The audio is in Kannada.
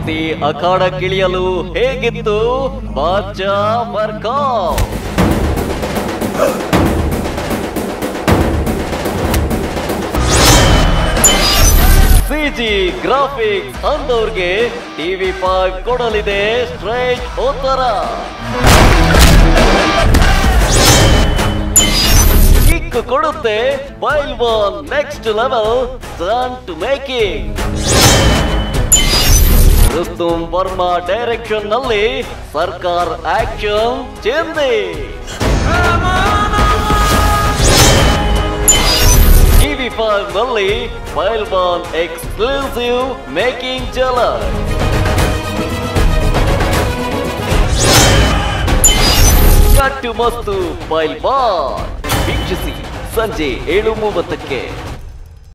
ಕುಸ್ತಿ ಅಖಾಡಕ್ಕಿಳಿಯಲು ಹೇಗಿತ್ತು ಬಾಚಾ ಮರ್ಕಾ ಸಿಜಿ ಗ್ರಾಫಿಕ್ಸ್ ಅಂದವ್ರಿಗೆ ಟಿವಿ ಫೈವ್ ಕೊಡಲಿದೆ ಸ್ಟ್ರೈಟ್ ಉತ್ತರ ಕಿಕ್ ಕೊಡುತ್ತೆ Pailwaan next level stunt making Rustum Varma direction ನಲ್ಲಿ ಸರ್ಕಾರ್ ಆಕ್ಷನ್ ಚೆಂದೆ ಟಿವಿ ಫೈವ್ ನಲ್ಲಿ ಪೈಲ್ವಾನ್ ಎಕ್ಸ್ಕ್ಲೂಸಿವ್ ಮೇಕಿಂಗ್ ಝಲಕ್ ಕಟ್ಟು ಮಸ್ತು ಪೈಲ್ವಾನ್ ವೀಕ್ಷಿಸಿ ಸಂಜೆ ಏಳು ಮೂವತ್ತಕ್ಕೆ